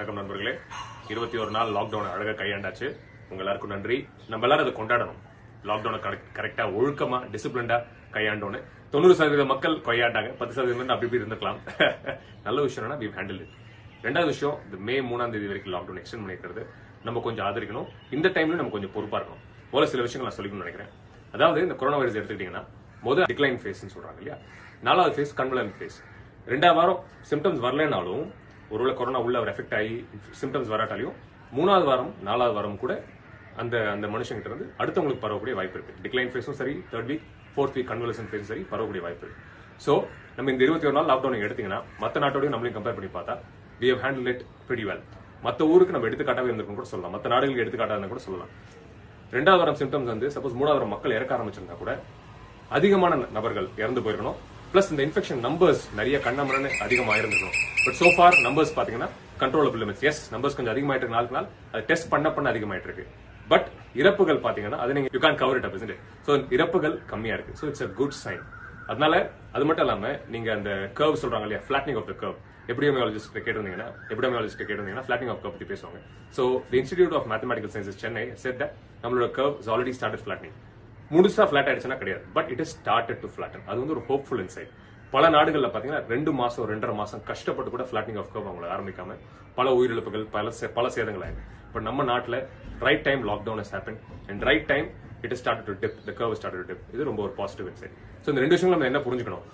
வணக்கம் நண்பர்களே இருபத்தி ஒரு நாள் லாக்டவுன் அழகா கையாண்டாச்சு உங்க எல்லாருக்கும் நன்றி நம்ம எல்லாரும் அதை கொண்டாடணும் லாக்டவுனை கரெக்டா ஒழுக்கமா டிசிப்ளின்டா கையாண்டோன்னு தொண்ணூறு சதவீத மக்கள் கையாண்டாங்க பத்து சதவீதம் அப்படி இப்படி இருந்திருக்கலாம் நல்ல விஷயம்னா வி ஹேண்டில் இட் ரெண்டாவது விஷயம் இந்த மே மூணாம் தேதி வரைக்கும் லாக்டவுன் எக்ஸ்டெண்ட் பண்ணிக்கிறது நம்ம கொஞ்சம் ஆதரிக்கணும் இந்த டைம்ல நம்ம கொஞ்சம் பொறுப்பா இருக்கணும் போல சில விஷயங்கள் நான் சொல்லிக்கணும்னு நினைக்கிறேன் அதாவது இந்த கொரோனா வைரஸ் எடுத்துக்கிட்டீங்கன்னா முதல் டிக்ளைன் ஃபேஸ்னு சொல்றாங்க இல்லையா நாலாவது ஃபேஸ் கன்வலன் ஃபேஸ் ரெண்டாவது வாரம் சிம்டம்ஸ் வரலைனாலும் ஒருவேளை கொரோனா உள்ள அவர் எஃபெக்ட் ஆகி சிம்டம்ஸ் வராட்டாலையும் மூணாவது வாரம் நாலாவது வாரம் கூட அந்த அந்த மனுஷங்கிட்ட இருந்து அடுத்தவங்களுக்கு பரவக்கூடிய வாய்ப்பு இருக்கு டிக்ளைன் ஃபேஸும் சரி third week fourth week convalescence ஃபேஸும் சரி பரவக்கூடிய வாய்ப்பு இருக்கு ஸோ நம்ம இந்த இருபத்தி ஒரு நாள் லாக்டவுன் எடுத்தீங்கன்னா மற்ற நாட்டோடையும் நம்மளையும் கம்பேர் பண்ணி பார்த்தா we have handle it pretty well மற்ற ஊருக்கு நம்ம எடுத்துக்காட்டாவே இருந்திருக்கும் கூட சொல்லலாம் மற்ற நாடுகளுக்கு எடுத்துக்காட்டாக கூட சொல்லலாம் ரெண்டாவது வாரம் சிம்டம்ஸ் வந்து சப்போஸ் மூணாவது வாரம் மக்கள் இறக்க ஆரம்பிச்சிருந்தா கூட அதிகமான நபர்கள் இறந்து போயிருக்கணும் பிளஸ் இந்த இன்ஃபெக்ஷன் நம்பர்ஸ் நிறைய கண்ணமரன்னு அதிகமாக இருந்திருக்கணும் பட் சோ ஃபார் நம்பர்ஸ் பாத்தீங்கன்னா கண்ட்ரோலபிள் லிமிட்ஸ் எஸ் நம்பர்ஸ் கொஞ்சம் அதிகமாயிட்டு இருக்கு நாளுக்கு நாள் அது டெஸ்ட் பண்ண பண்ண அதிகமாயிட்டு இருக்கு பட் இறப்புகள் பாத்தீங்கன்னா அது நீங்க you can cover it up so இறப்புகள் கம்மியா இருக்கு so it's a good sign அதனால அது மட்டும் இல்லாம நீங்க அந்த கர்வ் சொல்றாங்க இல்லையா flattening of the curve epidemiologist கேட்டிருந்தீங்கன்னா எபிடமியாலஜிஸ்ட் கேட்டிருந்தீங்கன்னா ஃபிளாட்னிங் ஆஃப் கர்வ் பத்தி பேசுவாங்க so the institute of mathematical sciences Chennai said that நம்மளோட curve is already started flattening முழுசா ஃபிளாட் ஆயிடுச்சுன்னா கிடையாது but it is started to flatten அது வந்து ஒரு ஹோப்ஃபுல் இன்சைட் பல நாடுகள்ல பாத்தீங்கன்னா ரெண்டு மாசம் ரெண்டரை மாசம் கஷ்டப்பட்டு கூட ஃபிளாட்டிங் ஆஃப் கர்வ் அவங்களை ஆரம்பிக்காம பல உயிரிழப்புகள் பல சே- பல சேதங்கள் ஆயிருக்கு பட் நம்ம நாட்டுல right time lockdown has happened and right time it start to dip the curve start to dip இது ரொம்ப ஒரு பாசிட்டிவ் இன்சைட் ஸோ இந்த ரெண்டு விஷயங்களும் நம்ம என்ன புரிஞ்சுக்கணும்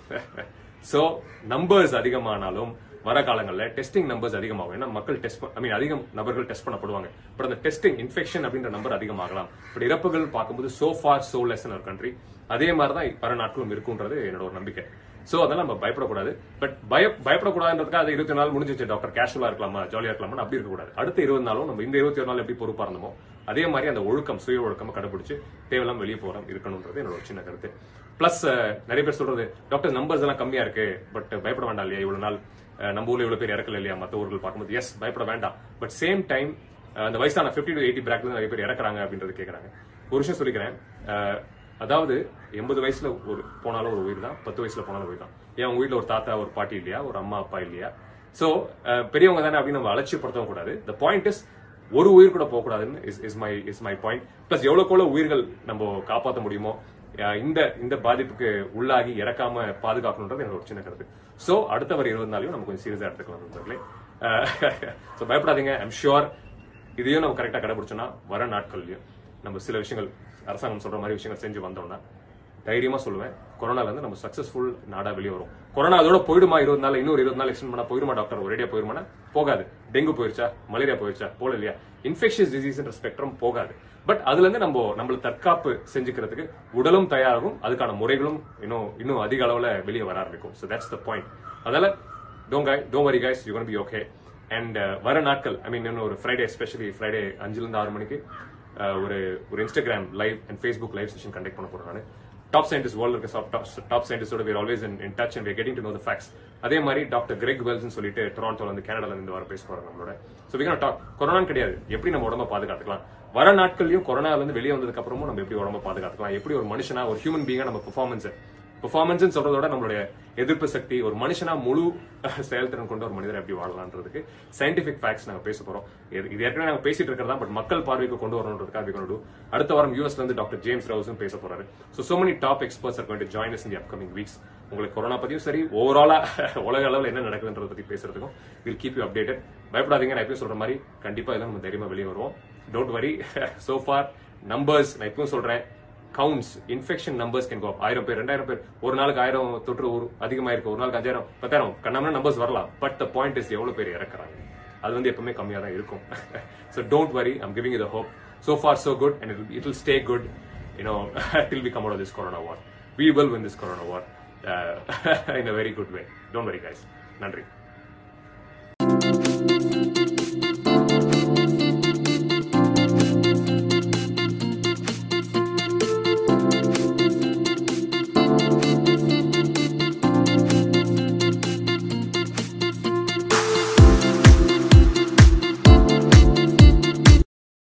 ஸோ நம்பர்ஸ் அதிகமானாலும் வர காலங்களில் டெஸ்டிங் நம்பர்ஸ் அதிகமாகும் ஏன்னா மக்கள் டெஸ்ட் ஐ மீன் அதிகம் நபர்கள் டெஸ்ட் பண்ணப்படுவாங்க பட் அந்த டெஸ்டிங் இன்ஃபெக்ஷன் அப்படின்ற நம்பர் அதிகமாகலாம் பட் இறப்புகள் பார்க்கும்போது சோ ஃபார் சோ லெஸ் ஒரு கண்ட்ரி அதே மாதிரி தான் வர நாட்களும் இருக்குன்றது என்னோட ஒரு நம்பிக்கை சோ அதெல்லாம் நம்ம பயப்படக்கூடாது பட் பய பயப்படக்கூடாதுன்றதுக்காக அது இருபத்தி நாள் முடிஞ்சிச்சு டாக்டர் கேஷுவலா இருக்கலாமா ஜாலியா இருக்கலாமா அப்படி இருக்கக்கூடாது அடுத்த இருபது நாளும் நம்ம இந்த இருபத்தி ஒரு நாள் எப்படி பொறுப்பா இருந்தோமோ அதே மாதிரி அந்த ஒழுக்கம் சுய ஒழுக்கம் கடைபிடிச்சு தேவையில்லாம வெளியே போறோம் இருக்கணும்ன்றது என்னோட ஒரு சின்ன கருத்து பிளஸ் நிறைய பேர் சொல்றது டாக்டர் நம்பர்ஸ் எல்லாம் கம்மியா இருக்கு பட் பயப்பட வேண்டாம் இல்லையா இவ்வளவு நாள் அஹ், நம்ம ஊர்ல இவ்வளவு பேர் இறக்கல இல்லையா மத்த ஊர்கள் பார்க்கும்போது எஸ் பயப்பட வேண்டாம் பட் சேம் டைம் அந்த வயசான 50 டு எயிட்டி பிராக்ல நிறைய பேர் இறக்குறாங்க அப்படின்றது கேக்குறாங்க ஒரு விஷயம் சொல்லிக்கிறேன் அஹ், அதாவது எண்பது வயசுல ஒரு போனாலும் ஒரு உயிர் தான் பத்து வயசுல போனாலும் உயிர் தான் ஏன் உங்க வீட்ல ஒரு தாத்தா ஒரு பாட்டி இல்லையா ஒரு அம்மா அப்பா இல்லையா சோ பெரியவங்க தானே அப்படின்னு நம்ம அலட்சியப்படுத்தவும் கூடாது த பாயிண்ட் இஸ் ஒரு உயிர் கூட போகக்கூடாதுன்னு is is my is my point plus எவ்வளவுக்கு எவ்வளவு உயிர்கள் நம்ம காப்பாற்ற முடியுமோ அஹ் இந்த இந்த பாதிப்புக்கு உள்ளாகி இறக்காம பாதுகாக்கணுன்றது எனக்கு ஒரு சின்ன கருத்து சோ அடுத்த வர இருபது நாளையும் நம்ம கொஞ்சம் சீரியஸா எடுத்துக்கலாம் நண்பர்களே ஸோ பயப்படாதீங்க ஐம் ஷுர் இதையும் நம்ம கரெக்டா கடைபிடிச்சோம்னா வர நாட்கள்லயும் நம்ம சில விஷயங்கள் அரசாங்கம் சொல்ற மாதிரி விஷயங்கள் செஞ்சு வந்தோம்னா தைரியமா சொல்லுவேன் கொரோனால இருந்து நம்ம சக்சஸ்ஃபுல் நாடா வெளியே வரும் கொரோனா அதோட போயிடுமா இருபது நாள் இன்னொரு இருபது நாள் எக்ஸ்டெண்ட் பண்ணா போயிடுமா டாக்டர் ஒரேடியா போயிருமானா போகாது டெங்கு போயிருச்சா மலேரியா போயிருச்சா போல இல்லையா இன்ஃபெக்ஷியஸ் டிசீஸ்ன்ற ஸ்பெக்ட்ரம் போகாது பட் அதுல இருந்து நம்ம நம்மள தற்காப்பு செஞ்சுக்கிறதுக்கு உடலும் தயாராகும் அதுக்கான முறைகளும் இன்னும் இன்னும் அதிக அளவுல வெளியே வர ஆரம்பிக்கும் ஸோ தட்ஸ் த பாயிண்ட் அதனால don't guy don't worry guys you be okay and வர நாட்கள் ஐ மீன் இன்னும் ஒரு ஃப்ரைடே எஸ்பெஷலி ஃப்ரைடே அஞ்சுல இருந்து ஆறு மணிக்கு uh, ஒரு ஒரு Instagram live and Facebook live session conduct பண்ண போறேன் நான் டாப் சயின்டிஸ்ட் வேர்ல்டு இருக்க டாப் சயின்டிஸ்டோட we're always in in touch and getting to know the facts அதே மாதிரி டாக்டர் கிரெக் வெல்ஸ்னு சொல்லிட்டு டொராண்டோல வந்து கனடால இருந்து வர பேச போறாங்க நம்மளோட ஸோ வி டாக் கொரோனா கிடையாது எப்படி நம்ம உடம்ப பாதுகாத்துக்கலாம் வர நாட்கள்லயும் கொரோனால இருந்து வெளியே வந்ததுக்கு அப்புறமும் நம்ம எப்படி உடம்ப பாதுகாத்துக்கலாம் எப்படி ஒரு மனுஷனா ஒரு ஹியூமன் பீங்கா நம்ம பெர்ஃபார்மன்ஸ் பெர்ஃபார்மன்ஸ் சொல்றத விட நம்மளுடைய எதிர்ப்பு சக்தி ஒரு மனுஷனா முழு செயல்திறன் கொண்ட ஒரு மனிதர் எப்படி வாழலாம்ன்றதுக்கு சயின்டிபிக் ஃபேக்ட்ஸ் நாங்க பேச போறோம் இது இது ஏற்கனவே நாங்க பேசிட்டு இருக்கிறதா பட் மக்கள் பார்வைக்கு கொண்டு வரணுன்றதுக்காக we gonna do. அடுத்த வாரம் யூஎஸ்ல இருந்து டாக்டர் ஜேம்ஸ் ரவுஸும் பேச போறாரு so so many top experts are going to join us in the upcoming weeks உங்களுக்கு கொரோனா பத்தியும் சரி ஓவராலா உலக அளவில் என்ன நடக்குதுன்றத பத்தி பேசுறதுக்கும் வில் கீப் யூ அப்டேட்டட் பயப்படாதீங்க நான் எப்பயும் சொல்ற மாதிரி கண்டிப்பா இதெல்லாம் நம்ம தைரியமா வெளியே வருவோம் don't worry so far numbers நான் எப்பவும் சொல்றேன் counts infection numbers can go ஆயிரம் பேர் ரெண்டாயிரம் பேர் ஒரு நாளுக்கு ஆயிரம் தொற்று ஒரு அதிகமா இருக்கு ஒரு நாளுக்கு அஞ்சாயிரம் பத்தாயிரம் கண்ணாம நம்பர்ஸ் வரலாம் பட் த பாயிண்ட் இஸ் எவ்வளவு பேர் இறக்குறாங்க அது வந்து எப்பவுமே கம்மியா தான் இருக்கும் so don't worry I'm giving the hope so far so good and it will, it will stay good you know till we come out of this corona war we will win this corona war uh, in a very good way don't worry guys நன்றி